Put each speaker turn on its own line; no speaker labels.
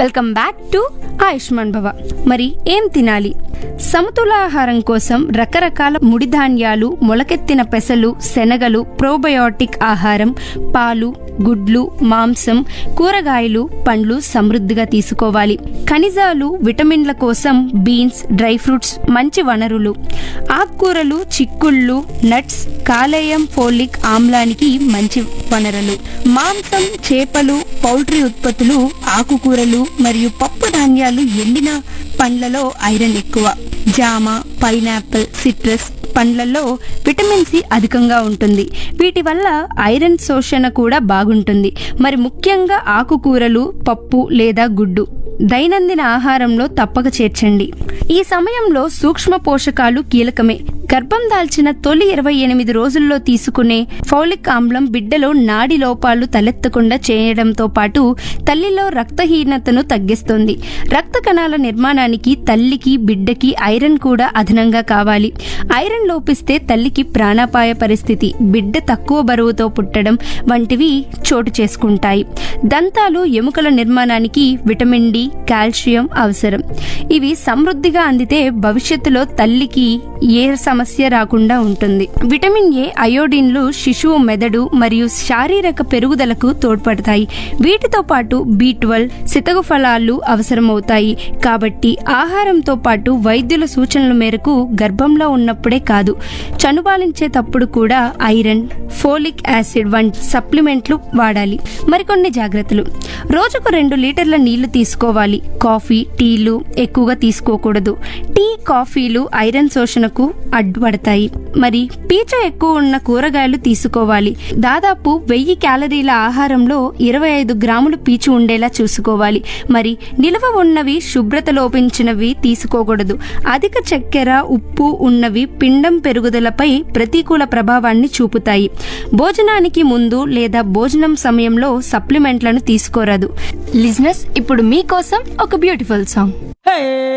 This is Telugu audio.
వెల్కమ్ బ్యాక్ టు ఆయుష్మాన్ భవ మరి ఏం తినాలి సమతులాహారం కోసం రకరకాల ముడి ధాన్యాలు మొలకెత్తిన పెసలు శనగలు ప్రోబయోటిక్ ఆహారం పాలు గుడ్లు మాంసం కూరగాయలు పండ్లు సమృద్ధిగా తీసుకోవాలి ఖనిజాలు విటమిన్ల కోసం బీన్స్ డ్రై ఫ్రూట్స్ మంచి వనరులు ఆకుకూరలు చిక్కుళ్ళు నట్స్ కాలేయం ఫోలిక్ ఆమ్లానికి మంచి వనరులు మాంసం చేపలు పౌల్ట్రీ ఉత్పత్తులు ఆకుకూరలు మరియు పప్పు ధాన్యాలు ఎండిన పండ్లలో ఐరన్ ఎక్కువ జామ పైనాపిల్ సిట్రస్ పండ్లలో విటమిన్ సి అధికంగా ఉంటుంది వీటి వల్ల ఐరన్ శోషణ కూడా బాగుంటుంది మరి ముఖ్యంగా ఆకుకూరలు పప్పు లేదా గుడ్డు దైనందిన ఆహారంలో తప్పక చేర్చండి ఈ సమయంలో సూక్ష్మ పోషకాలు కీలకమే గర్భం దాల్చిన తొలి ఇరవై ఎనిమిది రోజుల్లో తీసుకునే ఫౌలిక్ ఆమ్లం బిడ్డలో నాడి లోపాలు తలెత్తకుండా చేయడంతో పాటు తల్లిలో రక్తహీనతను తగ్గిస్తుంది రక్త కణాల నిర్మాణానికి తల్లికి బిడ్డకి ఐరన్ కూడా అదనంగా కావాలి ఐరన్ లోపిస్తే తల్లికి ప్రాణాపాయ పరిస్థితి బిడ్డ తక్కువ బరువుతో పుట్టడం వంటివి చోటు చేసుకుంటాయి దంతాలు ఎముకల నిర్మాణానికి విటమిన్ డి కాల్షియం అవసరం ఇవి సమృద్ధిగా అందితే భవిష్యత్తులో తల్లికి ఏ సమస్య రాకుండా ఉంటుంది విటమిన్ ఏ అయోడిన్లు శిశువు మెదడు మరియు శారీరక పెరుగుదలకు తోడ్పడతాయి వీటితో పాటు బి ట్వెల్వ్ సితగు ఫలాలు అవసరమవుతాయి కాబట్టి ఆహారంతో పాటు వైద్యుల సూచనల మేరకు గర్భంలో ఉన్నప్పుడే కాదు చనుబాలించేటప్పుడు కూడా ఐరన్ ఫోలిక్ యాసిడ్ వంటి సప్లిమెంట్లు వాడాలి మరికొన్ని జాగ్రత్తలు రోజుకు రెండు లీటర్ల నీళ్లు తీసుకోవాలి కాఫీ టీలు ఎక్కువగా తీసుకోకూడదు టీ కాఫీలు ఐరన్ శోషణకు అడ్డుపడతాయి మరి పీచ ఎక్కువ ఉన్న కూరగాయలు తీసుకోవాలి దాదాపు వెయ్యి క్యాలరీల ఆహారంలో ఇరవై ఐదు గ్రాములు పీచు ఉండేలా చూసుకోవాలి మరి నిల్వ ఉన్నవి శుభ్రత లోపించినవి తీసుకోకూడదు అధిక చక్కెర ఉప్పు ఉన్నవి పిండం పెరుగుదలపై ప్రతికూల ప్రభావాన్ని చూపుతాయి భోజనానికి ముందు లేదా భోజనం సమయంలో సప్లిమెంట్లను తీసుకోరాదు లిజినెస్ ఇప్పుడు మీకోసం ఒక బ్యూటిఫుల్ సాంగ్
Hey!